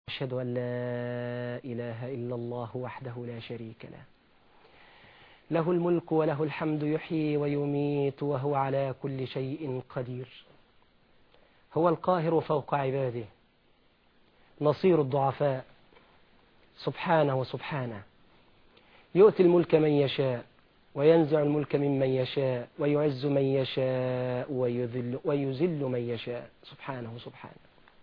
أشهد أن لا إله إلا الله وحده لا شريك له له الملك وله الحمد يحيي ويميت وهو على كل شيء قدير هو القاهر فوق عباده نصير الضعفاء سبحانه وسبحانه يؤتي الملك من يشاء وينزع الملك ممن يشاء ويعز من يشاء ويذل, ويذل من يشاء سبحانه وسبحانه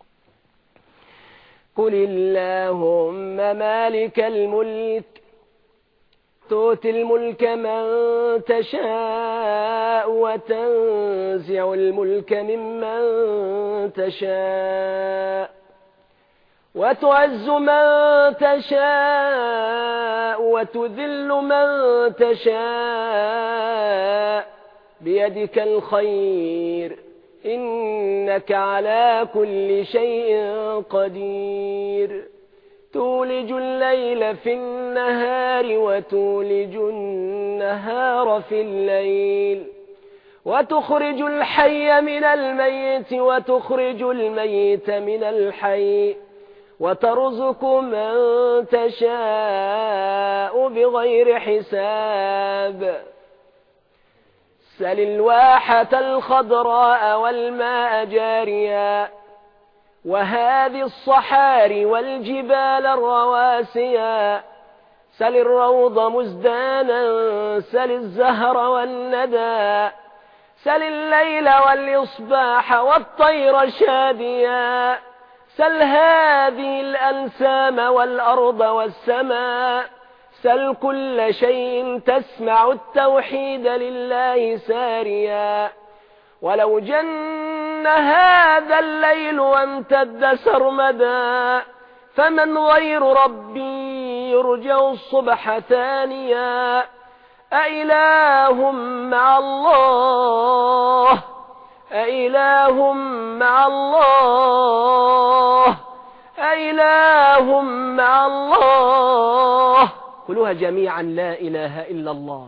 قل اللهم مالك الملك تؤتي الملك من تشاء وتنزع الملك ممن تشاء وتعز من تشاء وتذل من تشاء بيدك الخير إنك على كل شيء قدير تولج الليل في النهار وتولج النهار في الليل وتخرج الحي من الميت وتخرج الميت من الحي وترزق من تشاء بغير حساب سل الواحة الخضراء والماء جاريا وهذه الصحاري والجبال الرواسيا سل الروض مزدانا سل الزهر والندى سل الليل والإصباح والطير شاديا سل هذه الأنسام والأرض والسماء سل كل شيء تسمع التوحيد لله ساريا ولو جن هذا الليل وامتد سرمدا فمن غير ربي يرجع الصبح ثانيا أإله مع الله أإله مع الله أإله مع الله كلها جميعا لا إله إلا الله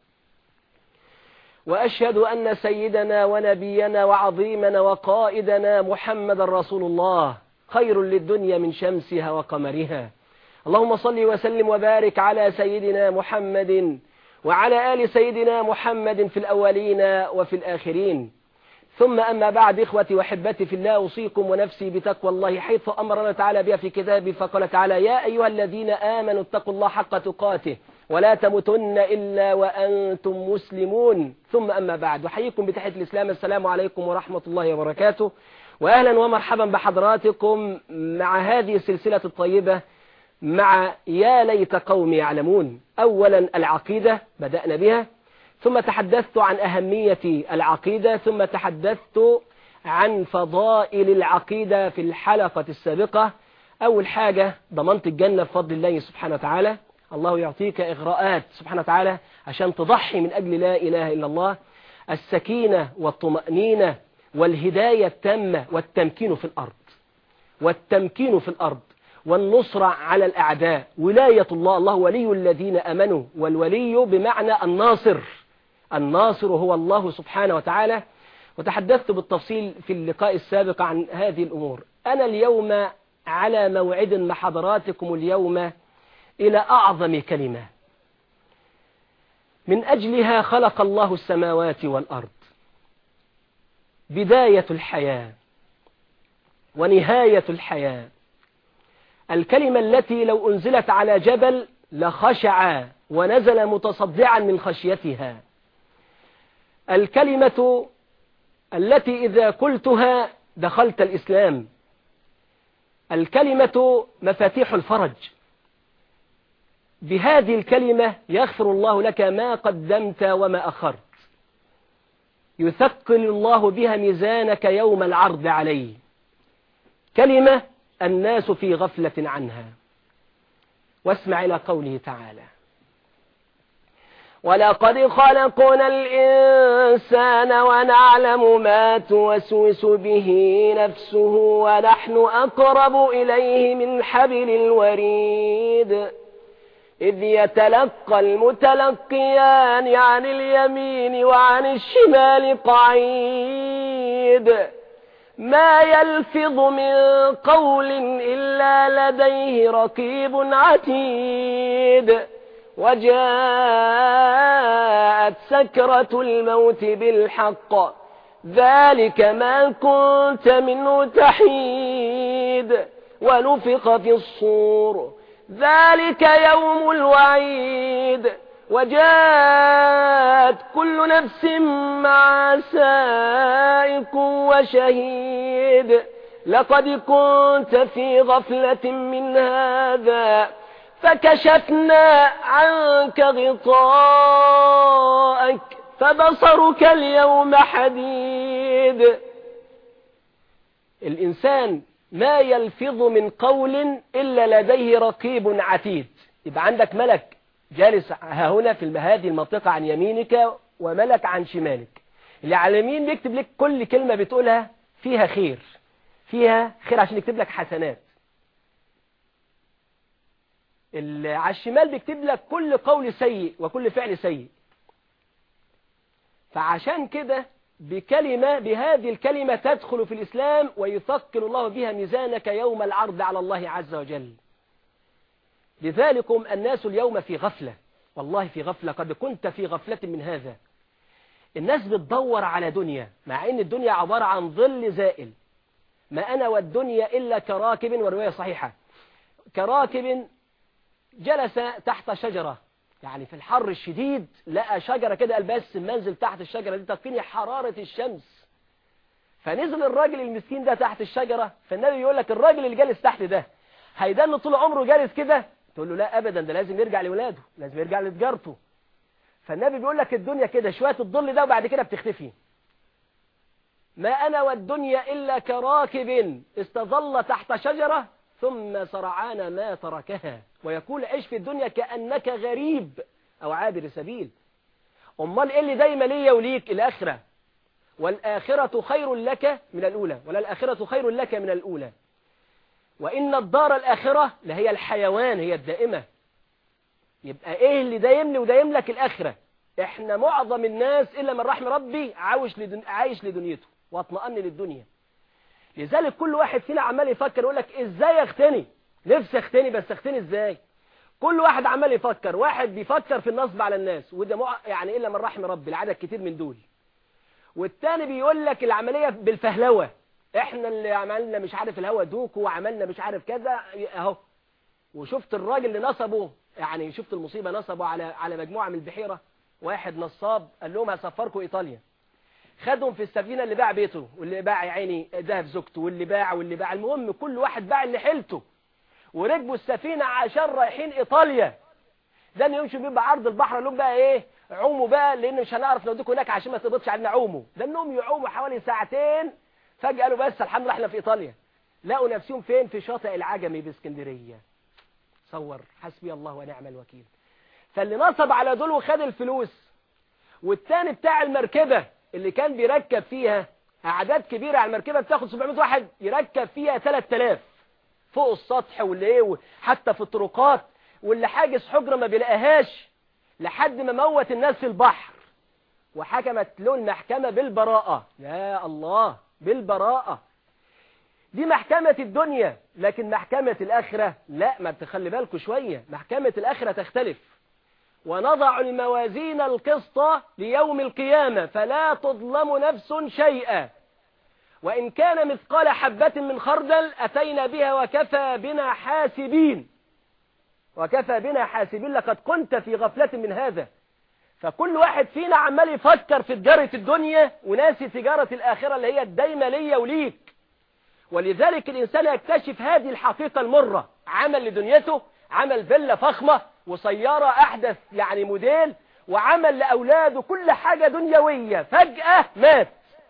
وأشهد أن سيدنا ونبينا وعظيمنا وقائدنا محمد رسول الله خير للدنيا من شمسها وقمرها اللهم صل وسلم وبارك على سيدنا محمد وعلى آل سيدنا محمد في الأولين وفي الآخرين ثم أما بعد إخوتي وحبتي في الله أوصيكم ونفسي بتقوى الله حيث أمرنا تعالى بها في كتابه فقال تعالى يا أيها الذين آمنوا اتقوا الله حق تقاته ولا تموتن إلا وأنتم مسلمون ثم أما بعد وحييكم بتحية الإسلام السلام عليكم ورحمة الله وبركاته وأهلا ومرحبا بحضراتكم مع هذه السلسلة الطيبة مع يا ليت قوم يعلمون أولا العقيدة بدأنا بها ثم تحدثت عن أهمية العقيدة ثم تحدثت عن فضائل العقيدة في الحلقة السابقة أول حاجة ضمنت الجنة بفضل الله سبحانه وتعالى الله يعطيك إغراءات سبحانه وتعالى عشان تضحي من أجل لا إله إلا الله السكينة والطمأنينة والهداية التامة والتمكين في الأرض والتمكين في الأرض والنصرة على الأعداء ولاية الله الله ولي الذين أمنوا والولي بمعنى الناصر الناصر هو الله سبحانه وتعالى وتحدثت بالتفصيل في اللقاء السابق عن هذه الأمور أنا اليوم على موعد مع حضراتكم اليوم إلى أعظم كلمة من أجلها خلق الله السماوات والأرض بداية الحياة ونهاية الحياة الكلمة التي لو أنزلت على جبل لخشع ونزل متصدعا من خشيتها الكلمة التي إذا قلتها دخلت الإسلام الكلمة مفاتيح الفرج بهذه الكلمة يغفر الله لك ما قدمت وما أخرت يثقل الله بها ميزانك يوم العرض عليه كلمة الناس في غفلة عنها واسمع إلى قوله تعالى ولقد خلقنا الإنسان ونعلم ما توسوس به نفسه ونحن أقرب إليه من حبل الوريد إذ يتلقى المتلقيان عن اليمين وعن الشمال قعيد ما يلفظ من قول إلا لديه رقيب عتيد وجاءت سكرة الموت بالحق ذلك ما كنت منه تحيد ونفق في الصور ذلك يوم الوعيد وجاءت كل نفس مع سائق وشهيد لقد كنت في غفلة من هذا فكشفنا عنك غطاءك فبصرك اليوم حديد الإنسان ما يلفظ من قول إلا لديه رقيب عتيد يبقى عندك ملك جالس هنا في هذه المنطقة عن يمينك وملك عن شمالك اللي على اليمين بيكتب لك كل كلمة بتقولها فيها خير فيها خير عشان يكتب لك حسنات اللي على الشمال بيكتب لك كل قول سيء وكل فعل سيء فعشان كده بكلمة بهذه الكلمة تدخل في الإسلام ويثقل الله بها ميزانك يوم العرض على الله عز وجل لذلكم الناس اليوم في غفلة والله في غفلة قد كنت في غفلة من هذا الناس بتدور على دنيا مع ان الدنيا عبارة عن ظل زائل ما أنا والدنيا إلا كراكب ورواية صحيحة كراكب جلس تحت شجرة يعني في الحر الشديد لقى شجرة كده قال بس منزل تحت الشجرة دي تقيني حرارة الشمس فنزل الراجل المسكين ده تحت الشجرة فالنبي يقول لك الراجل اللي جالس تحت ده هيدل طول عمره جالس كده تقول له لا أبدا ده لازم يرجع لولاده لازم يرجع لتجارته فالنبي بيقول لك الدنيا كده شوية الظل ده وبعد كده بتختفي ما أنا والدنيا إلا كراكب استظل تحت شجرة ثم سرعان ما تركها ويقول عيش في الدنيا كأنك غريب أو عابر سبيل أمال إيه اللي دايما ليا وليك الآخرة والآخرة خير لك من الأولى ولا الآخرة خير لك من الأولى وإن الدار الآخرة لهي الحيوان هي الدائمة يبقى إيه اللي دايم لي ودايم لك الآخرة إحنا معظم الناس إلا من رحم ربي عايش, لدن... عايش لدنيته واطمئن للدنيا لذلك كل واحد فينا عمال يفكر يقول لك إزاي أختني نفسي أختني بس أختني إزاي كل واحد عمال يفكر واحد بيفكر في النصب على الناس وده مع... يعني إلا من رحم ربي العدد كتير من دول والتاني بيقول لك العملية بالفهلوة احنا اللي عملنا مش عارف الهوا دوكو وعملنا مش عارف كذا اهو وشفت الراجل اللي نصبه يعني شفت المصيبة نصبه على على مجموعة من البحيرة واحد نصاب قال لهم هسفركم ايطاليا خدهم في السفينة اللي باع بيته واللي باع عيني ذهب زوجته واللي باع واللي باع المهم كل واحد باع اللي حيلته وركبوا السفينة عشان رايحين ايطاليا ده ان يمشوا بيه بعرض البحر لهم بقى ايه عوموا بقى لان مش هنعرف نوديكم هناك عشان ما تقبضش علينا عوموا ده انهم يعوموا حوالي ساعتين فجأة قالوا بس الحمد لله احنا في ايطاليا لقوا نفسهم فين في شاطئ العجمي باسكندرية صور حسبي الله ونعم الوكيل فاللي نصب على دول وخد الفلوس والتاني بتاع المركبة اللي كان بيركب فيها أعداد كبيرة على المركبة بتاخد 700 واحد يركب فيها 3000 فوق السطح واللي ايه حتى في الطرقات واللي حاجز حجرة ما بيلاقيهاش لحد ما موت الناس في البحر وحكمت له المحكمة بالبراءة يا الله بالبراءة دي محكمة الدنيا لكن محكمة الآخرة لا ما تخلي بالكم شوية محكمة الآخرة تختلف ونضع الموازين القسط ليوم القيامة فلا تظلم نفس شيئا وإن كان مثقال حبة من خردل أتينا بها وكفى بنا حاسبين وكفى بنا حاسبين لقد كنت في غفلة من هذا فكل واحد فينا عمال يفكر في تجارة الدنيا وناسي تجارة الآخرة اللي هي الدايمة ليا وليك ولذلك الإنسان يكتشف هذه الحقيقة المرة عمل لدنيته عمل فيلا فخمة وسيارة أحدث يعني موديل وعمل لأولاده كل حاجة دنيوية فجأة مات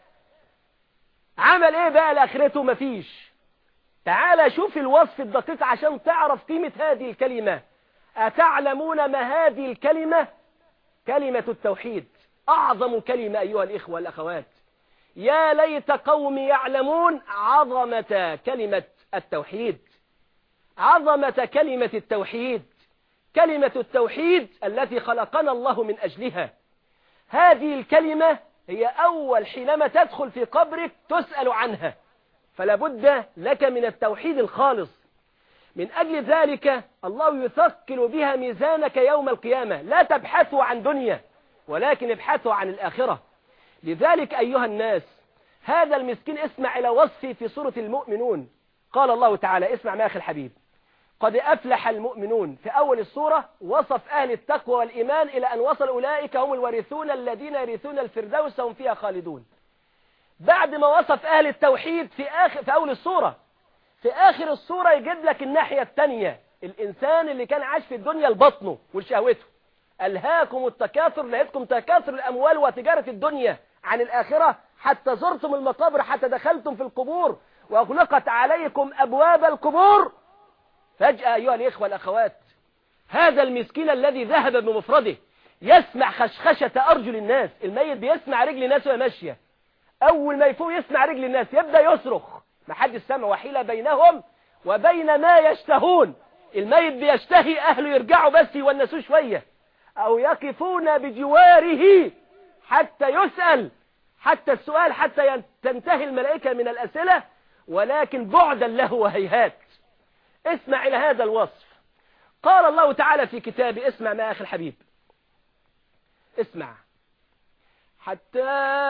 عمل ايه بقى لآخرته مفيش تعال شوف الوصف الدقيق عشان تعرف قيمة هذه الكلمة أتعلمون ما هذه الكلمة كلمة التوحيد أعظم كلمة أيها الإخوة والأخوات يا ليت قوم يعلمون عظمة كلمة التوحيد عظمة كلمة التوحيد كلمة التوحيد التي خلقنا الله من أجلها هذه الكلمة هي أول حينما تدخل في قبرك تسأل عنها فلا بد لك من التوحيد الخالص من أجل ذلك الله يثقل بها ميزانك يوم القيامة لا تبحثوا عن دنيا ولكن ابحثوا عن الآخرة لذلك أيها الناس هذا المسكين اسمع إلى وصفه في سورة المؤمنون قال الله تعالى اسمع ما أخي الحبيب قد أفلح المؤمنون في أول السورة وصف أهل التقوى والإيمان إلى أن وصل أولئك هم الورثون الذين يرثون الفردوس هم فيها خالدون بعد ما وصف أهل التوحيد في, آخر في أول السورة في آخر السورة يجد لك الناحية الثانية الإنسان اللي كان عاش في الدنيا لبطنه ولشهوته ألهاكم التكاثر لهتكم تكاثر الأموال وتجارة الدنيا عن الآخرة حتى زرتم المقابر حتى دخلتم في القبور وأغلقت عليكم أبواب القبور فجأة أيها الإخوة الأخوات هذا المسكين الذي ذهب بمفرده يسمع خشخشة أرجل الناس الميت بيسمع رجل الناس وهي ماشية أول ما يفوق يسمع رجل الناس يبدأ يصرخ ما حد سمع وحيلة بينهم وبين ما يشتهون الميت بيشتهي أهله يرجعوا بس يونسوه شوية أو يقفون بجواره حتى يسأل حتى السؤال حتى تنتهي الملائكة من الأسئلة ولكن بعدا له وهيهات اسمع إلى هذا الوصف قال الله تعالى في كتابه اسمع ما أخي الحبيب اسمع حتى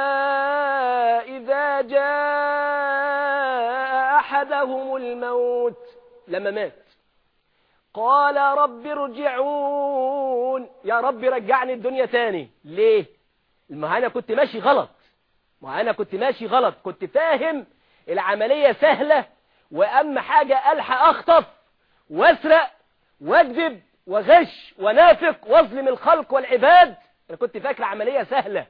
إذا جاء أحدهم الموت لما مات قال رب ارجعون يا رب رجعني الدنيا تاني ليه ما أنا كنت ماشي غلط ما أنا كنت ماشي غلط كنت فاهم العملية سهلة وأما حاجة ألحق أخطف واسرق واكذب وغش ونافق واظلم الخلق والعباد أنا كنت فاكر عملية سهلة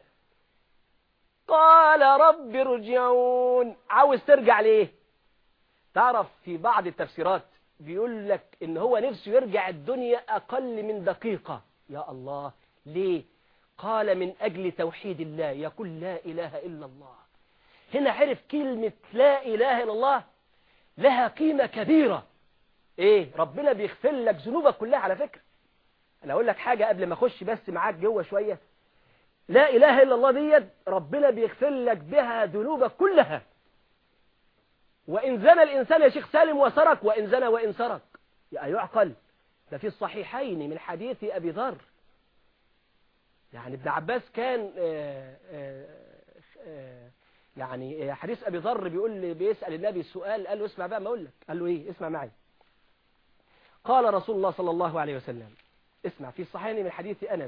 قال رب ارجعون عاوز ترجع ليه تعرف في بعض التفسيرات بيقول لك ان هو نفسه يرجع الدنيا اقل من دقيقة يا الله ليه قال من اجل توحيد الله يقول لا اله الا الله هنا عرف كلمة لا اله الا الله لها قيمة كبيرة ايه ربنا بيغفر لك ذنوبك كلها على فكرة انا اقول لك حاجة قبل ما اخش بس معاك جوه شوية لا اله الا الله ديت ربنا بيغفر لك بها ذنوبك كلها وان زنى الانسان يا شيخ سالم وسرق وان زنى وان سرق يعقل ده في الصحيحين من حديث ابي ذر يعني ابن عباس كان آآ آآ يعني حديث ابي ذر بيقول بيسال النبي السؤال قال له اسمع بقى ما اقول لك قال له ايه اسمع معي قال رسول الله صلى الله عليه وسلم اسمع في الصحيحين من حديث انس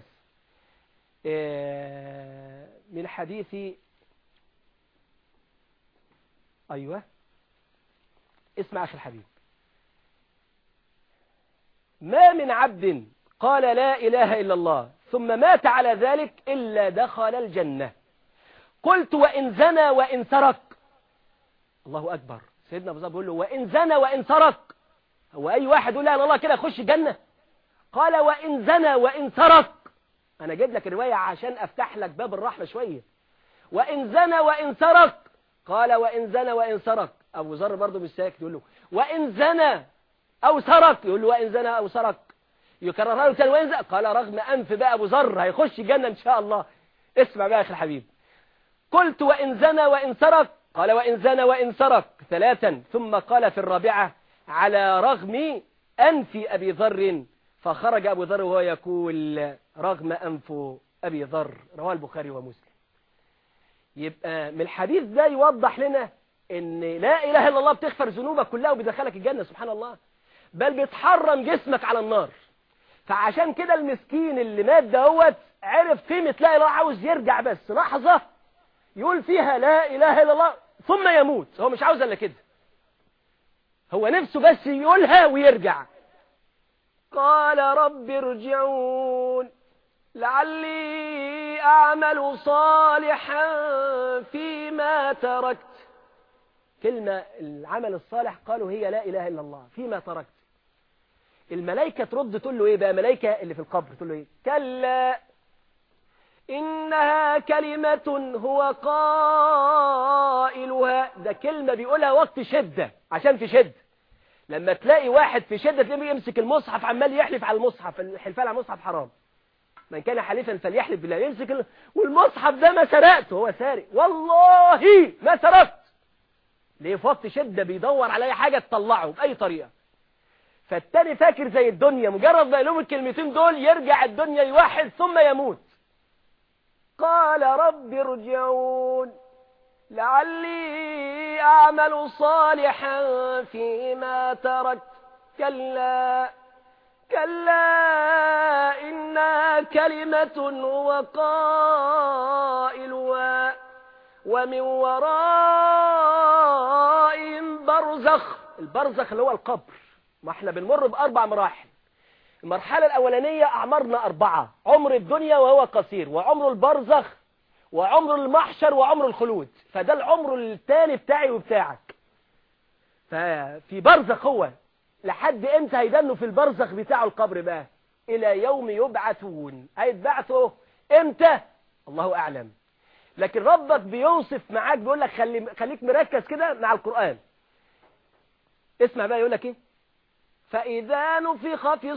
من حديث أيوة اسمع أخي الحبيب ما من عبد قال لا إله إلا الله ثم مات على ذلك إلا دخل الجنة قلت وإن زنى وإن سرق الله أكبر سيدنا أبو ذر بيقول له وإن زنى وإن سرق هو أي واحد يقول لا الله كده يخش الجنة قال وإن زنى وإن سرق أنا جايب لك الرواية عشان أفتح لك باب الرحمة شوية وإن زنى وإن سرق قال وإن زنى وإن سرق أبو ذر برضه مش ساكت يقول له وإن زنى أو سرق يقول له وإن زنى أو سرق يكررها له تاني وإن زنى قال رغم أنف بقى أبو ذر هيخش الجنة إن شاء الله اسمع بقى يا أخي الحبيب قلت وإن زنى وإن سرق قال وإن زنى وإن سرق ثلاثا ثم قال في الرابعة على رغم أنف أبي ذر فخرج أبو ذر وهو يقول رغم أنف أبي ذر رواه البخاري ومسلم يبقى من الحديث ده يوضح لنا ان لا إله إلا الله بتغفر ذنوبك كلها وبيدخلك الجنة سبحان الله بل بتحرم جسمك على النار فعشان كده المسكين اللي مات دوت عرف قيمة لا إله عاوز يرجع بس لحظة يقول فيها لا إله إلا الله ثم يموت هو مش عاوز إلا كده هو نفسه بس يقولها ويرجع قال رب ارجعون لعلي أعمل صالحا فيما تركت كلمة العمل الصالح قالوا هي لا إله إلا الله فيما تركت الملائكة ترد تقول له إيه بقى ملائكة اللي في القبر تقول له إيه كلا إنها كلمة هو قائلها ده كلمة بيقولها وقت شدة عشان تشد لما تلاقي واحد في شدة تلاقيه يمسك المصحف عمال يحلف على المصحف الحلفان على المصحف حرام من كان حليفا فليحلف بالله يمسك ال... والمصحف ده ما سرقته هو سارق والله ما سرقت ليه في وقت شدة بيدور على أي حاجة تطلعه بأي طريقة فالتاني فاكر زي الدنيا مجرد ما يلوم الكلمتين دول يرجع الدنيا يوحد ثم يموت قال رب ارجعون لعلي أعمل صالحا فيما تركت كلا كلا إنها كلمة هو قائلها ومن ورائهم برزخ البرزخ اللي هو القبر ما احنا بنمر بأربع مراحل المرحلة الأولانية أعمرنا أربعة عمر الدنيا وهو قصير وعمر البرزخ وعمر المحشر وعمر الخلود فده العمر الثاني بتاعي وبتاعك ففي برزخ هو لحد امتى هيدنوا في البرزخ بتاع القبر بقى الى يوم يبعثون هيتبعثوا امتى الله اعلم لكن ربك بيوصف معاك بيقول لك خلي خليك مركز كده مع القرآن اسمع بقى يقول لك ايه فإذا نفخ في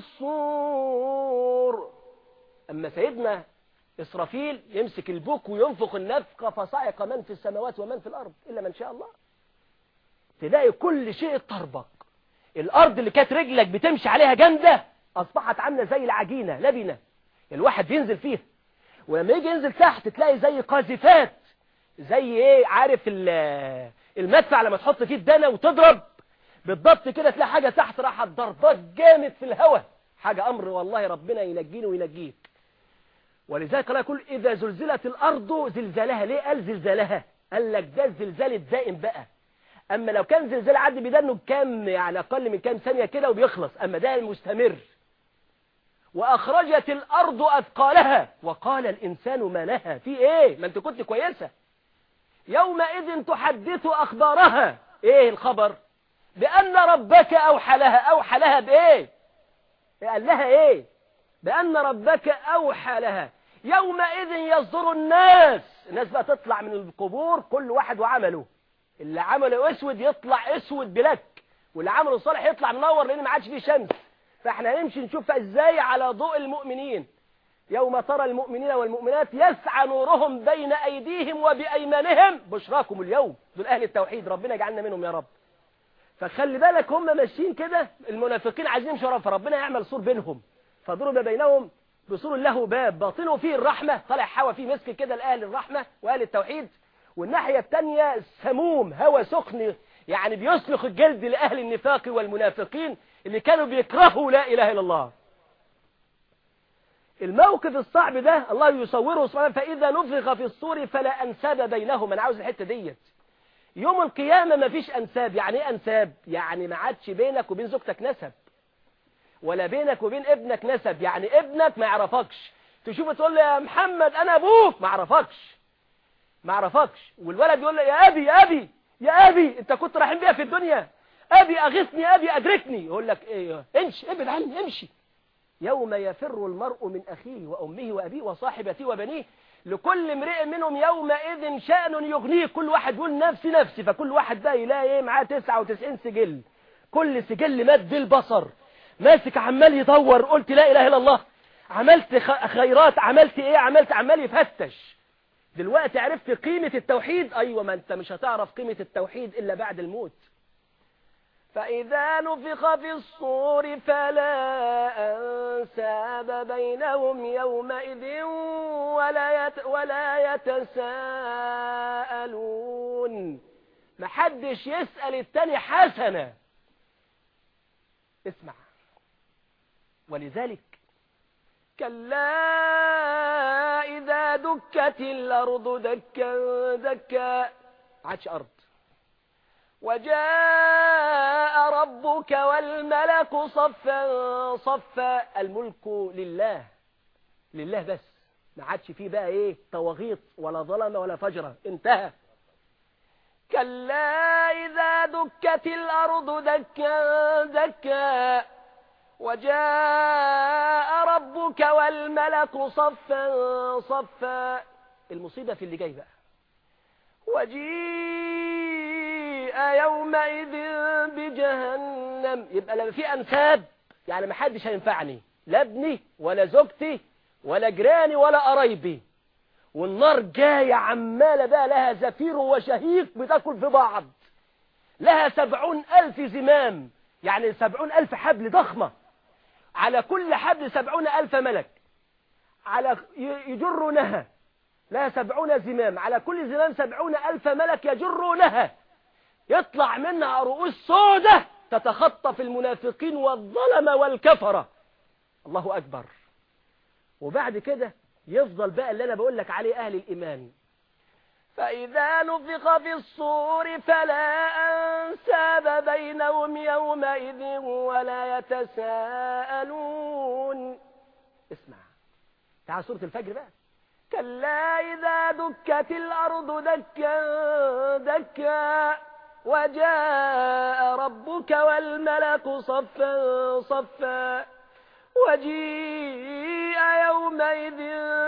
الصور أما سيدنا إسرافيل يمسك البوك وينفخ النفخ فصعق من في السماوات ومن في الأرض إلا من شاء الله تلاقي كل شيء طربك الأرض اللي كانت رجلك بتمشي عليها جامدة أصبحت عاملة زي العجينة لبنة الواحد بينزل فيها ولما يجي ينزل تحت تلاقي زي قاذفات زي ايه عارف المدفع لما تحط فيه الدنا وتضرب بالضبط كده تلاقي حاجة تحت راحت ضربات جامد في الهواء حاجة أمر والله ربنا ينجيني وينجيك ولذلك قال يقول إذا زلزلت الأرض زلزالها ليه قال زلزالها قال لك ده الزلزال الدائم بقى أما لو كان زلزال عدي بدنه بكام يعني أقل من كام ثانية كده وبيخلص أما ده المستمر وأخرجت الأرض أثقالها وقال الإنسان ما لها في إيه ما أنت كنت كويسة يومئذ تحدث أخبارها إيه الخبر بأن ربك أوحى لها أوحى لها بإيه قال لها إيه بأن ربك أوحى لها يومئذ يصدر الناس الناس بقى تطلع من القبور كل واحد وعمله اللي عمله اسود يطلع اسود بلك واللي عمله صالح يطلع منور لان ما عادش فيه شمس فاحنا نمشي نشوف ازاي على ضوء المؤمنين يوم ترى المؤمنين والمؤمنات يسعى نورهم بين ايديهم وبايمانهم بشراكم اليوم دول اهل التوحيد ربنا يجعلنا منهم يا رب فخلي بالك هم ماشيين كده المنافقين عايزين يمشوا فربنا يعمل سور بينهم فضرب بينهم بسور له باب باطنه فيه الرحمة طلع حوا فيه مسك كده لأهل الرحمة وأهل التوحيد والناحية التانية سموم هوا سخن يعني بيسلخ الجلد لأهل النفاق والمنافقين اللي كانوا بيكرهوا لا إله إلا الله الموقف الصعب ده الله يصوره سبحانه فإذا نفخ في الصور فلا أنساب بينهم أنا عاوز الحتة ديت يوم القيامة ما فيش أنساب يعني إيه أنساب يعني ما عادش بينك وبين زوجتك نسب ولا بينك وبين ابنك نسب يعني ابنك ما يعرفكش تشوفه تقول له يا محمد أنا أبوك ما يعرفكش ما يعرفكش والولد يقول له يا أبي يا أبي يا أبي أنت كنت رايحين بيها في الدنيا أبي أغثني أبي أدركني يقول لك إيه امشي ابعد عني امشي يوم يفر المرء من أخيه وأمه وأبيه وصاحبته وبنيه لكل امرئ منهم يومئذ شأن يغنيه كل واحد يقول نفسي نفسي فكل واحد بقى يلاقي ايه معاه 99 سجل كل سجل مد البصر ماسك عمال يدور قلت لا إله إلا الله عملت خيرات عملت ايه عملت عمال يفتش دلوقتي عرفت قيمة التوحيد أيوة ما أنت مش هتعرف قيمة التوحيد إلا بعد الموت فإذا نفخ في الصور فلا أنساب بينهم يومئذ ولا, يت ولا يتساءلون محدش يسأل التاني حسنة اسمع ولذلك كلا إذا دكت الأرض دكا دكا عادش أرض وجاء ربك والملك صفا صفا الملك لله لله بس ما عادش فيه بقى ايه طواغيط ولا ظلم ولا فجرة انتهى كلا إذا دكت الأرض دكا دكا وجاء ربك والملك صفا صفا المصيبة في اللي جاي بقى وجيء يومئذ بجهنم يبقى لما في أنساب يعني ما حدش هينفعني لا ابني ولا زوجتي ولا جيراني ولا قرايبي والنار جاية عمالة بقى لها زفير وشهيق بتاكل في بعض لها سبعون ألف زمام يعني سبعون ألف حبل ضخمة على كل حبل سبعون ألف ملك على يجرونها لها سبعون زمام على كل زمام سبعون ألف ملك يجرونها يطلع منها رؤوس سودة تتخطف المنافقين والظلم والكفرة الله أكبر وبعد كده يفضل بقى اللي أنا بقول لك عليه أهل الإيمان فإذا نفخ في الصور فلا أنساب بينهم يومئذ ولا يتساءلون اسمع تعال سورة الفجر بقى كلا إذا دكت الأرض دكا دكا وجاء ربك والملك صفا صفا وجيء يومئذ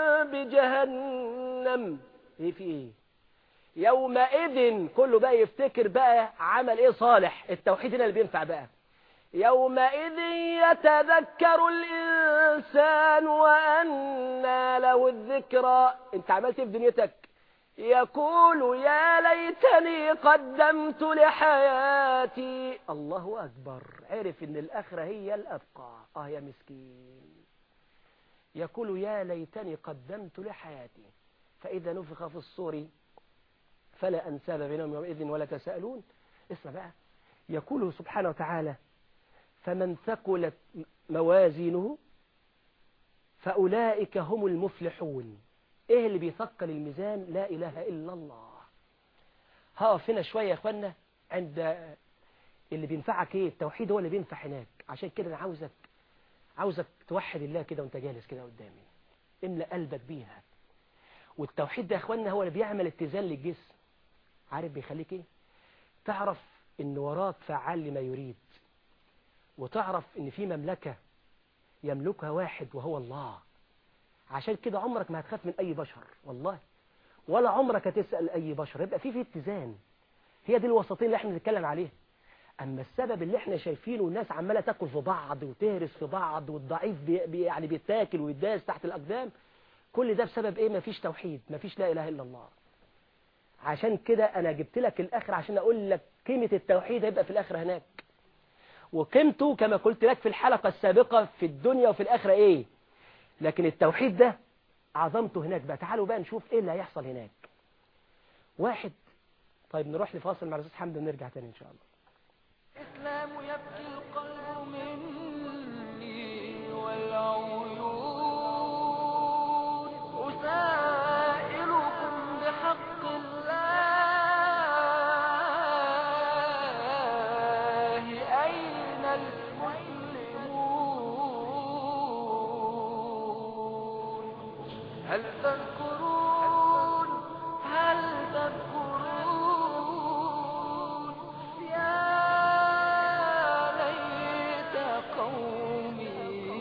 بجهنم ايه في ايه يومئذ كله بقى يفتكر بقى عمل ايه صالح التوحيد هنا اللي بينفع بقى يومئذ يتذكر الإنسان وأنى له الذكرى انت عملت ايه في دنيتك يقول يا ليتني قدمت لحياتي الله أكبر عرف ان الآخرة هي الأبقى آه يا مسكين يقول يا ليتني قدمت لحياتي فإذا نفخ في الصور فلا أنساب بينهم يومئذ ولا تساءلون اسمع بقى يقول سبحانه وتعالى فمن ثقلت موازينه فأولئك هم المفلحون ايه اللي بيثقل الميزان لا اله الا الله هقف هنا شوية يا اخوانا عند اللي بينفعك ايه التوحيد هو اللي بينفع هناك عشان كده انا عاوزك عاوزك توحد الله كده وانت جالس كده قدامي املأ قلبك بيها والتوحيد ده يا اخوانا هو اللي بيعمل اتزان للجسم عارف بيخليك ايه تعرف ان وراك فعال لما يريد وتعرف ان في مملكة يملكها واحد وهو الله عشان كده عمرك ما هتخاف من اي بشر والله ولا عمرك هتسأل اي بشر يبقى في في اتزان هي دي الوسطين اللي احنا بنتكلم عليها اما السبب اللي احنا شايفينه الناس عمالة تاكل في بعض وتهرس في بعض والضعيف بي بي يعني بيتاكل ويداس تحت الاقدام كل ده بسبب ايه مفيش توحيد مفيش لا اله الا الله عشان كده انا جبت لك الاخر عشان اقول لك قيمة التوحيد هيبقى في الاخر هناك وقيمته كما قلت لك في الحلقة السابقة في الدنيا وفي الاخرة ايه لكن التوحيد ده عظمته هناك بقى تعالوا بقى نشوف ايه اللي هيحصل هناك واحد طيب نروح لفاصل مع الاستاذ حمد ونرجع تاني ان شاء الله الإسلام يبكي القلب مني والعيون أسائلكم بحق الله أين المسلمون هل تذكرون هل تذكرون يا ليت قومي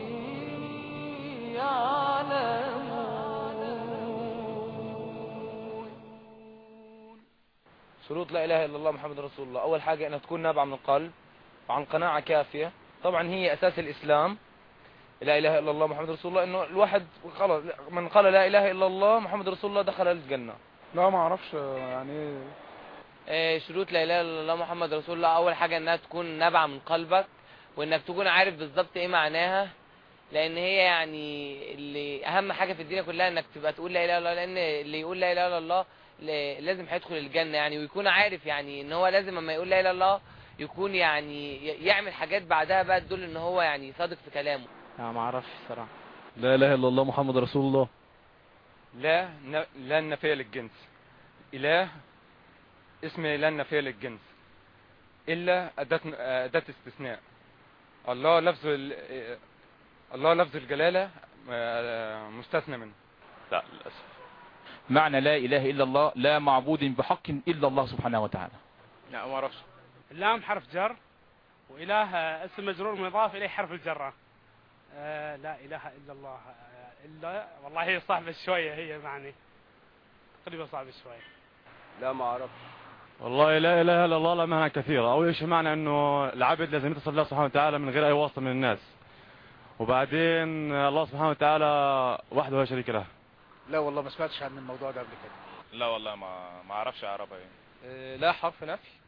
يعلمون شروط لا إله إلا الله محمد رسول الله أول حاجة أنها تكون نابعة من القلب وعن قناعة كافية طبعا هي أساس الإسلام لا إله إلا الله محمد رسول الله إنه الواحد خلاص من قال لا إله إلا الله محمد رسول الله دخل الجنة لا ما اعرفش يعني ايه آه، شروط لا اله الا الله محمد رسول الله اول حاجه انها تكون نابعه من قلبك وانك تكون عارف بالظبط ايه معناها لان هي يعني اللي اهم حاجه في الدنيا كلها انك تبقى تقول لا اله الا الله لان اللي يقول لا اله الا الله ل- لازم هيدخل الجنه يعني ويكون عارف يعني ان هو لازم اما يقول لا اله الا الله يكون يعني ي- يعمل حاجات بعدها بقى تدل ان هو يعني صادق في كلامه لا ما اعرفش الصراحه لا اله الا الله محمد رسول الله لا ن... لا النفية للجنس إله اسم لا النفية للجنس إلا أداة أداة استثناء الله لفظ ال... الله لفظ الجلالة آه، مستثنى منه لا للأسف معنى لا إله إلا الله لا معبود بحق إلا الله سبحانه وتعالى لا ما أعرفش اللام حرف جر وإله اسم مجرور مضاف إليه حرف الجرة آه لا إله إلا الله آه إلا والله هي صعبة شوية هي معني تقريبا صعبة شوية لا ما أعرف والله لا اله الا الله لا معنى كثيرة اول شيء معنى انه العبد لازم يتصل بالله سبحانه وتعالى من غير اي واسطة من الناس وبعدين الله سبحانه وتعالى وحده لا شريك له لا والله ما سمعتش عن الموضوع ده قبل كده لا والله ما ما أعرفش أعربها إيه لا حرف نفي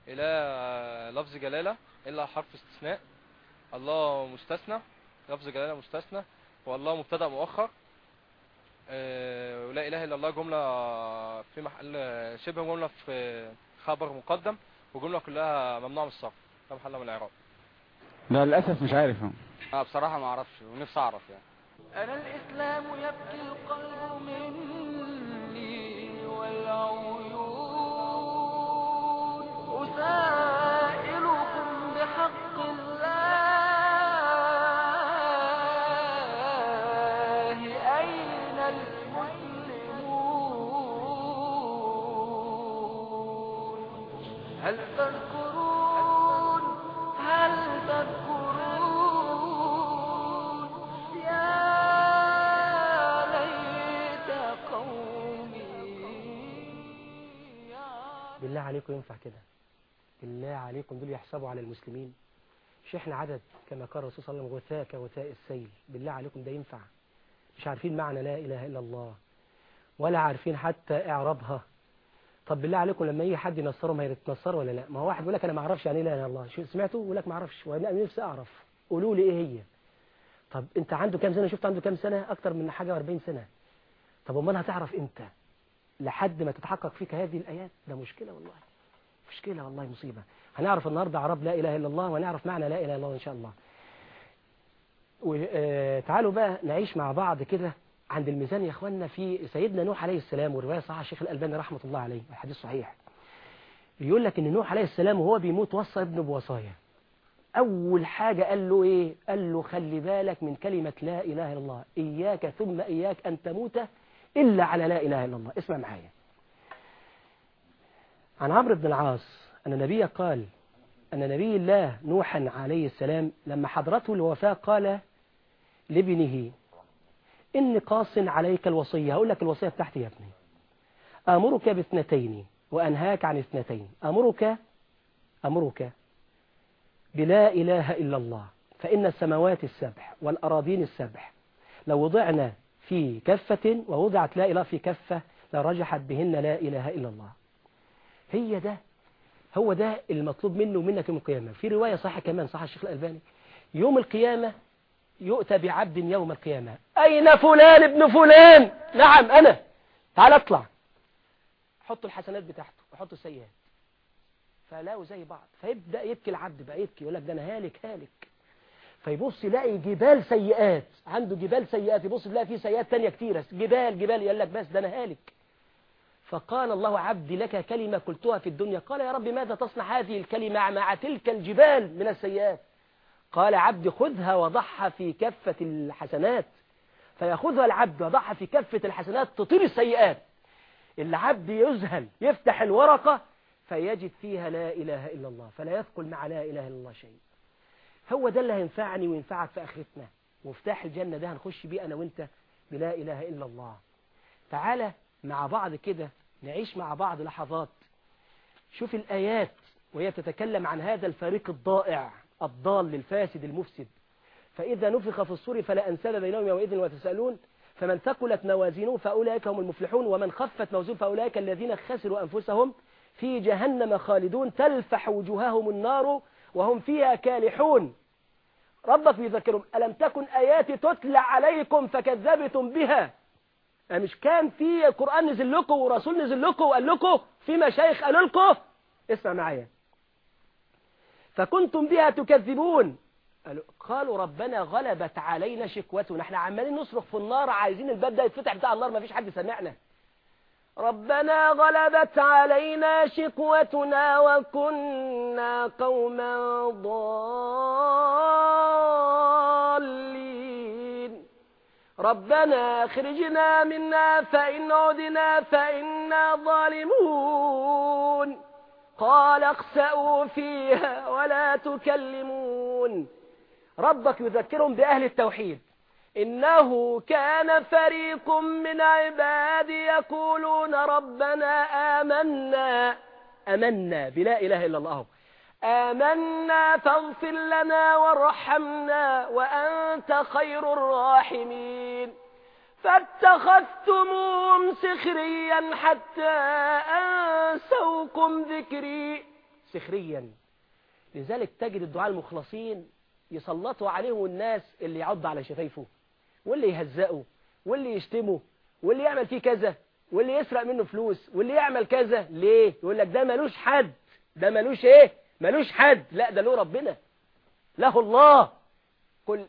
إله لفظ جلالة إلا حرف استثناء الله مستثنى لفظ جلالة مستثنى والله مبتدأ مؤخر آه، ولا إله إلا الله جملة في محل شبه جملة في خبر مقدم وجملة كلها ممنوعة من الصرف لا محل من الإعراب لا للأسف مش عارف اه بصراحة ما أعرفش ونفسي أعرف يعني أنا الإسلام يبكي القلب مني والعيون أسائلكم بحق الله أين المسلمون هل تذكرون هل تذكرون يا ليت قومي بالله عليكم ينفع كده بالله عليكم دول يحسبوا على المسلمين مش احنا عدد كما قال الرسول صلى الله عليه وسلم غثاك وثاء السيل بالله عليكم ده ينفع مش عارفين معنى لا اله الا الله ولا عارفين حتى اعرابها طب بالله عليكم لما يجي حد ينصرهم هيتنصر ولا لا ما هو واحد يقول لك انا ما اعرفش يعني ايه لا اله الا الله شو سمعتوا يقول لك ما اعرفش وانا نفسي اعرف قولوا لي ايه هي طب انت عنده كام سنه شفت عنده كام سنه اكتر من حاجه 40 سنه طب امال هتعرف امتى لحد ما تتحقق فيك هذه الايات ده مشكله والله مشكلة والله مصيبة هنعرف النهاردة عرب لا إله إلا الله ونعرف معنى لا إله إلا الله إن شاء الله وتعالوا بقى نعيش مع بعض كده عند الميزان يا أخوانا في سيدنا نوح عليه السلام ورواية صحيحة الشيخ الألباني رحمة الله عليه الحديث صحيح بيقول لك إن نوح عليه السلام وهو بيموت وصى ابنه بوصايا أول حاجة قال له إيه قال له خلي بالك من كلمة لا إله إلا الله إياك ثم إياك أن تموت إلا على لا إله إلا الله اسمع معايا عن عمرو بن العاص أن النبي قال أن نبي الله نوحا عليه السلام لما حضرته الوفاة قال لابنه إني قاص عليك الوصية هقول لك الوصية بتاعتي يا ابني أمرك باثنتين وأنهاك عن اثنتين أمرك أمرك بلا إله إلا الله فإن السماوات السبع والأراضين السبع لو وضعنا في كفة ووضعت لا إله في كفة لرجحت بهن لا إله إلا الله هي ده هو ده المطلوب منه ومنك يوم القيامة في رواية صح كمان صح الشيخ الألباني يوم القيامة يؤتى بعبد يوم القيامة أين فلان ابن فلان نعم أنا تعال اطلع حطوا الحسنات بتاعته وحطوا السيئات فلاقوا زي بعض فيبدأ يبكي العبد بقى يبكي يقول لك ده أنا هالك هالك فيبص يلاقي جبال سيئات عنده جبال سيئات يبص يلاقي فيه سيئات تانية كتيرة جبال جبال يقول لك بس ده أنا هالك فقال الله عبدي لك كلمة قلتها في الدنيا قال يا رب ماذا تصنع هذه الكلمة مع تلك الجبال من السيئات قال عبدي خذها وضعها في كفة الحسنات فيأخذها العبد وضعها في كفة الحسنات تطير السيئات العبد يذهل يفتح الورقة فيجد فيها لا إله إلا الله فلا يثقل مع لا إله إلا الله شيء هو ده اللي هينفعني وينفعك في آخرتنا مفتاح الجنة ده هنخش بيه أنا وإنت بلا إله إلا الله تعالى مع بعض كده نعيش مع بعض لحظات شوف الآيات وهي تتكلم عن هذا الفريق الضائع الضال الفاسد المفسد فإذا نفخ في الصور فلا أنساب بينهم يومئذ وتسألون فمن ثقلت موازينه فأولئك هم المفلحون ومن خفت موازينه فأولئك الذين خسروا أنفسهم في جهنم خالدون تلفح وجوههم النار وهم فيها كالحون ربك يذكرهم ألم تكن آياتي تتلى عليكم فكذبتم بها مش كان في قرآن نزل لكم ورسول نزل لكم وقال لكم في مشايخ قالوا لكم اسمع معايا فكنتم بها تكذبون قالوا- قالوا ربنا غلبت علينا شكوتنا احنا عمالين نصرخ في النار عايزين الباب ده يتفتح بتاع النار ما فيش حد سمعنا ربنا غلبت علينا شكوتنا وكنا قوما ضالين ربنا اخرجنا منا فإن عدنا فإنا ظالمون قال اخسأوا فيها ولا تكلمون ربك يذكرهم بأهل التوحيد إنه كان فريق من عبادي يقولون ربنا آمنا أمنا بلا إله إلا الله آمنا فاغفر لنا وارحمنا وأنت خير الراحمين فاتخذتموهم سخريا حتى أنسوكم ذكري سخريا لذلك تجد الدعاء المخلصين يسلطوا عليهم الناس اللي يعض على شفايفه واللي يهزقه واللي يشتمه واللي يعمل فيه كذا واللي يسرق منه فلوس واللي يعمل كذا ليه يقول لك ده ملوش حد ده ملوش ايه ملوش حد لا ده له ربنا له الله قل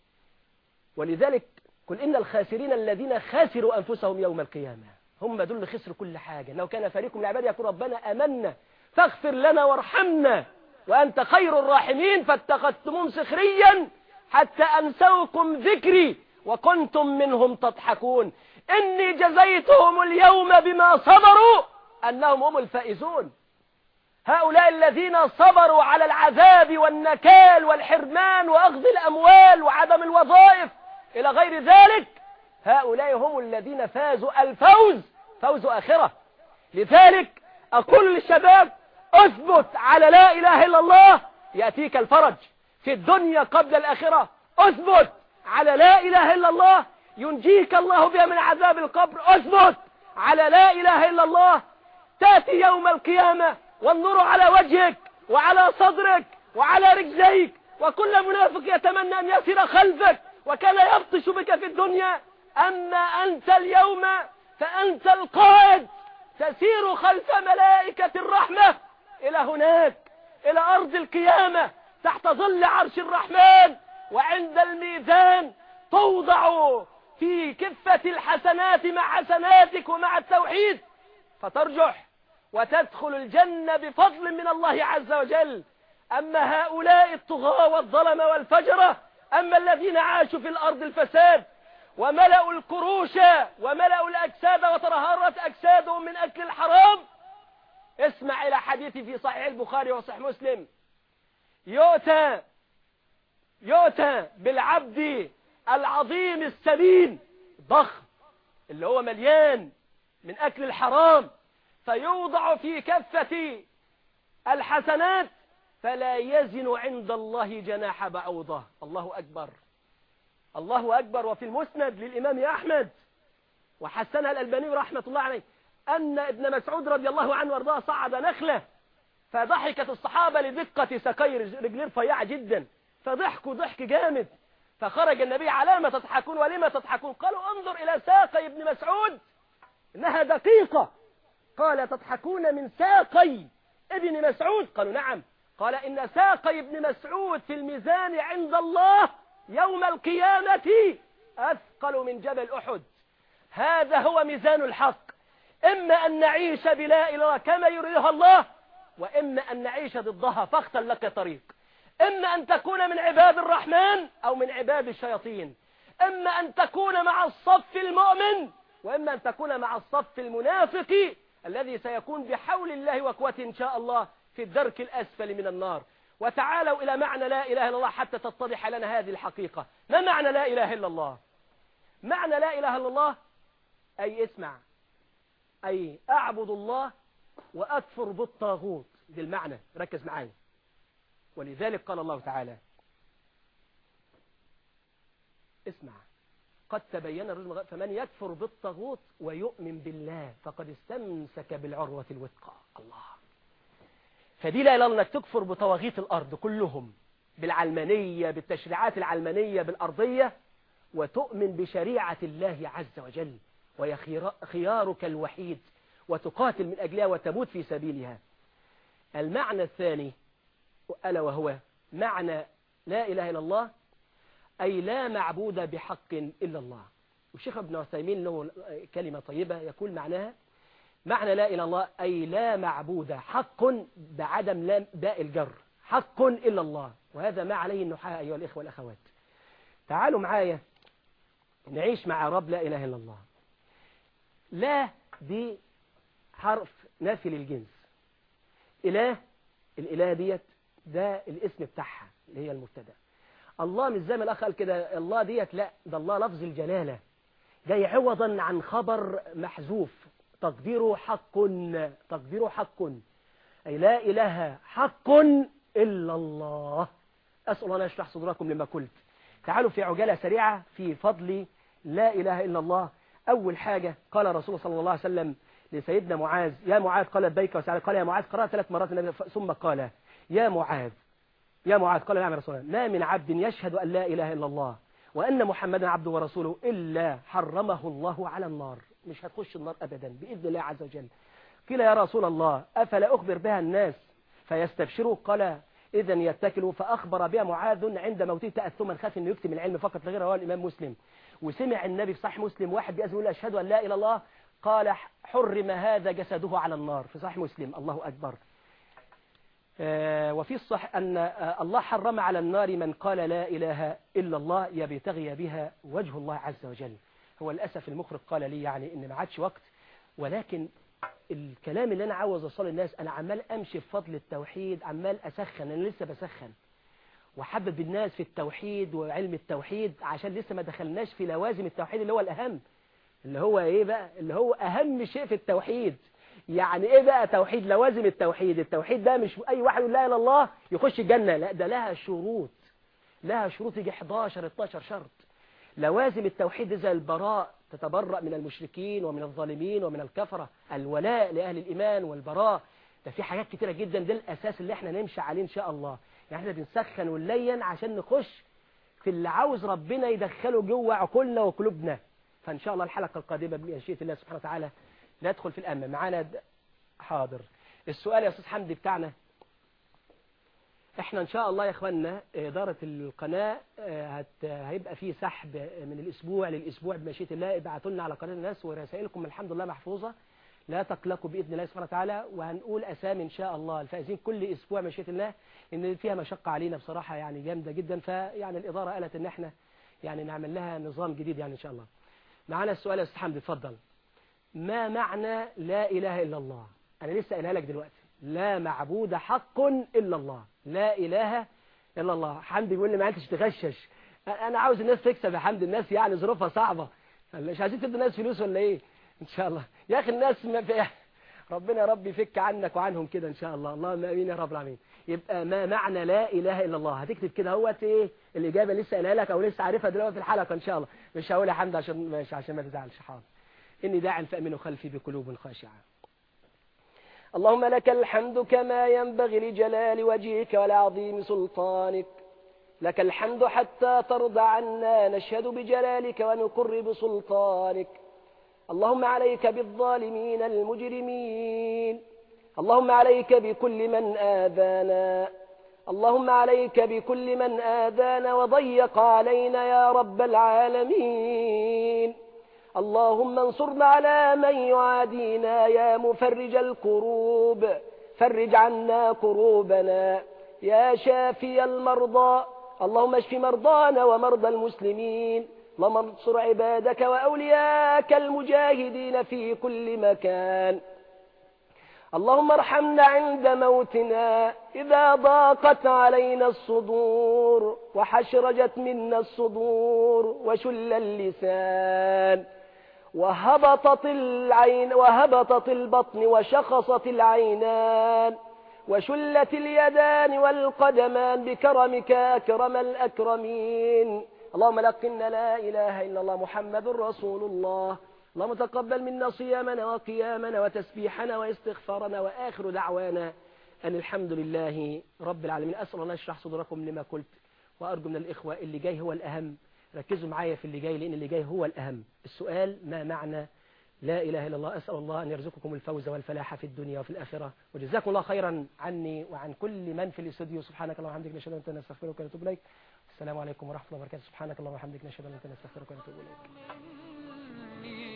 ولذلك قل إن الخاسرين الذين خاسروا أنفسهم يوم القيامة هم دول اللي خسروا كل حاجة لو كان فريق من العباد يقول ربنا أمنا فاغفر لنا وارحمنا وأنت خير الراحمين فاتخذتموهم سخريا حتى أنسوكم ذكري وكنتم منهم تضحكون إني جزيتهم اليوم بما صبروا أنهم هم الفائزون هؤلاء الذين صبروا على العذاب والنكال والحرمان وأخذ الأموال وعدم الوظائف إلى غير ذلك هؤلاء هم الذين فازوا الفوز فوز آخرة لذلك أقول للشباب أثبت على لا إله إلا الله يأتيك الفرج في الدنيا قبل الآخرة أثبت على لا إله إلا الله ينجيك الله بها من عذاب القبر أثبت على لا إله إلا الله تأتي يوم القيامة والنور على وجهك وعلى صدرك وعلى رجليك وكل منافق يتمنى أن يسير خلفك وكان يبطش بك في الدنيا أما أنت اليوم فأنت القائد تسير خلف ملائكة الرحمة إلى هناك إلى أرض القيامة تحت ظل عرش الرحمن وعند الميزان توضع في كفة الحسنات مع حسناتك ومع التوحيد فترجح وتدخل الجنة بفضل من الله عز وجل أما هؤلاء الطغاة والظلم والفجرة أما الذين عاشوا في الأرض الفساد وملأوا الكروش وملأوا الأجساد وترهرت أجسادهم من أكل الحرام اسمع إلى حديثي في صحيح البخاري وصحيح مسلم يؤتى يؤتى بالعبد العظيم السمين ضخم اللي هو مليان من أكل الحرام فيوضع في كفة الحسنات فلا يزن عند الله جناح بعوضة الله أكبر الله أكبر وفي المسند للإمام أحمد وحسنها الألباني رحمة الله عليه أن ابن مسعود رضي الله عنه وارضاه صعد نخلة فضحكت الصحابة لدقة سقي رجلين رفيعة جدا فضحكوا ضحك جامد فخرج النبي على ما تضحكون ولما تضحكون قالوا انظر إلى ساقي ابن مسعود إنها دقيقة قال تضحكون من ساقي ابن مسعود قالوا نعم قال إن ساقي ابن مسعود في الميزان عند الله يوم القيامة أثقل من جبل أحد هذا هو ميزان الحق إما أن نعيش بلا إله كما يريدها الله وإما أن نعيش ضدها فاختر لك طريق إما أن تكون من عباد الرحمن أو من عباد الشياطين إما أن تكون مع الصف المؤمن وإما أن تكون مع الصف المنافق الذي سيكون بحول الله وقوته إن شاء الله في الدرك الأسفل من النار وتعالوا إلى معنى لا إله إلا الله حتى تتضح لنا هذه الحقيقة ما معنى لا إله إلا الله معنى لا إله إلا الله أي اسمع أي أعبد الله وأكفر بالطاغوت دي المعنى ركز معايا ولذلك قال الله تعالى اسمع قد تبين الرجل فمن يكفر بالطاغوت ويؤمن بالله فقد استمسك بالعروة الوثقى الله فدي لا إله أنك تكفر بطواغيت الأرض كلهم بالعلمانية بالتشريعات العلمانية بالأرضية وتؤمن بشريعة الله عز وجل وهي خيارك الوحيد وتقاتل من أجلها وتموت في سبيلها المعنى الثاني ألا وهو معنى لا إله إلا الله أي لا معبود بحق إلا الله والشيخ ابن عثيمين له كلمة طيبة يقول معناها معنى لا إله إلا الله أي لا معبود حق بعدم لا باء الجر حق إلا الله وهذا ما عليه النحاة أيها الإخوة والأخوات تعالوا معايا نعيش مع رب لا إله إلا الله لا دي حرف نافي للجنس إله الإله ديت ده الاسم بتاعها اللي هي المبتدا الله مش زي ما الأخ قال كده الله ديت لا ده الله لفظ الجلالة جاي عوضا عن خبر محذوف تقديره حق تقديره حق أي لا إله حق إلا الله أسأل الله أن يشرح صدوركم لما قلت تعالوا في عجالة سريعة في فضل لا إله إلا الله أول حاجة قال رسول صلى الله عليه وسلم لسيدنا معاذ يا معاذ قال لبيك وسعد قال يا معاذ قرأ ثلاث مرات النبي ثم قال يا معاذ يا معاذ قال نعم يا رسول الله ما من عبد يشهد أن لا إله إلا الله وأن محمدا عبده ورسوله إلا حرمه الله على النار مش هتخش النار أبدا بإذن الله عز وجل قيل يا رسول الله أفلا أخبر بها الناس فيستبشروا قال إذا يتكلوا فأخبر بها معاذ عند موته تأثما خاف أنه يكتم العلم فقط لغير رواه الإمام مسلم وسمع النبي في صحيح مسلم واحد بيأذن يقول أشهد أن لا إله إلا الله قال حرم هذا جسده على النار في صحيح مسلم الله أكبر آه، وفي الصح أن آه، الله حرم على النار من قال لا إله إلا الله يبتغي بها وجه الله عز وجل هو للأسف المخرج قال لي يعني إن ما عادش وقت ولكن الكلام اللي أنا عاوز أوصله للناس أنا عمال أمشي في فضل التوحيد عمال أسخن أنا لسه بسخن وحبب الناس في التوحيد وعلم التوحيد عشان لسه ما دخلناش في لوازم التوحيد اللي هو الأهم اللي هو إيه بقى اللي هو أهم شيء في التوحيد يعني إيه بقى توحيد لوازم التوحيد التوحيد ده مش أي واحد يقول لا إله إلا الله يخش الجنة لا ده لها شروط لها شروط يجي 11 12 شرط لوازم التوحيد زي البراء تتبرأ من المشركين ومن الظالمين ومن الكفرة الولاء لأهل الإيمان والبراء ده في حاجات كتيرة جدا ده الأساس اللي احنا نمشي عليه إن شاء الله يعني احنا بنسخن ونلين عشان نخش في اللي عاوز ربنا يدخله جوه عقولنا وقلوبنا فإن شاء الله الحلقة القادمة بمشيئة الله سبحانه وتعالى ندخل في الأمة معانا د- حاضر السؤال يا أستاذ حمدي بتاعنا احنا ان شاء الله يا اخوانا اداره القناه آه، هت هيبقى فيه سحب من الاسبوع للاسبوع بمشيئه الله ابعتوا لنا على قناه الناس ورسائلكم الحمد لله محفوظه لا تقلقوا باذن الله سبحانه وتعالى وهنقول اسامي ان شاء الله الفائزين كل اسبوع مشيئه الله ان فيها مشقه علينا بصراحه يعني جامده جدا فيعني الاداره قالت ان احنا يعني نعمل لها نظام جديد يعني ان شاء الله معانا السؤال يا استاذ حمدي اتفضل ما معنى لا اله الا الله انا لسه قايلها لك دلوقتي لا معبود حق الا الله لا اله الا الله حمدي بيقول لي ما عرفتش تغشش انا عاوز الناس تكسب يا حمدي الناس يعني ظروفها صعبه مش عايزين تدوا الناس فلوس ولا ايه ان شاء الله يا اخي الناس ما في ربنا يا رب يفك عنك وعنهم كده ان شاء الله اللهم امين يا رب العالمين يبقى ما معنى لا اله الا الله هتكتب كده اهوت ايه الاجابه لسه قايلها لك او لسه عارفها دلوقتي في الحلقه ان شاء الله مش هقول يا حمدي عشان مش عشان ما تزعلش حاضر اني داع فامنوا خلفي بقلوب خاشعه اللهم لك الحمد كما ينبغي لجلال وجهك ولعظيم سلطانك لك الحمد حتى ترضى عنا نشهد بجلالك ونقر بسلطانك اللهم عليك بالظالمين المجرمين اللهم عليك بكل من آذانا اللهم عليك بكل من آذانا وضيق علينا يا رب العالمين اللهم انصرنا على من يعادينا يا مفرج الكروب فرج عنا كروبنا يا شافي المرضى اللهم اشف مرضانا ومرضى المسلمين اللهم انصر عبادك وأولياك المجاهدين في كل مكان اللهم ارحمنا عند موتنا إذا ضاقت علينا الصدور وحشرجت منا الصدور وشل اللسان وهبطت العين وهبطت البطن وشخصت العينان وشلت اليدان والقدمان بكرمك أكرم الأكرمين اللهم لقنا لا إله إلا الله محمد رسول الله اللهم تقبل منا صيامنا وقيامنا وتسبيحنا واستغفارنا وآخر دعوانا أن الحمد لله رب العالمين أسأل الله يشرح صدوركم لما قلت وأرجو من الإخوة اللي جاي هو الأهم ركزوا معايا في اللي جاي لأن اللي جاي هو الأهم السؤال ما معنى لا إله إلا الله أسأل الله أن يرزقكم الفوز والفلاح في الدنيا وفي الآخرة وجزاكم الله خيرا عني وعن كل من في الاستوديو سبحانك اللهم وبحمدك نشهد أن لا إله إلا أنت نستغفرك ونتوب إليك السلام عليكم ورحمة الله وبركاته سبحانك اللهم وبحمدك نشهد أن لا إله إلا أنت نستغفرك ونتوب إليك مني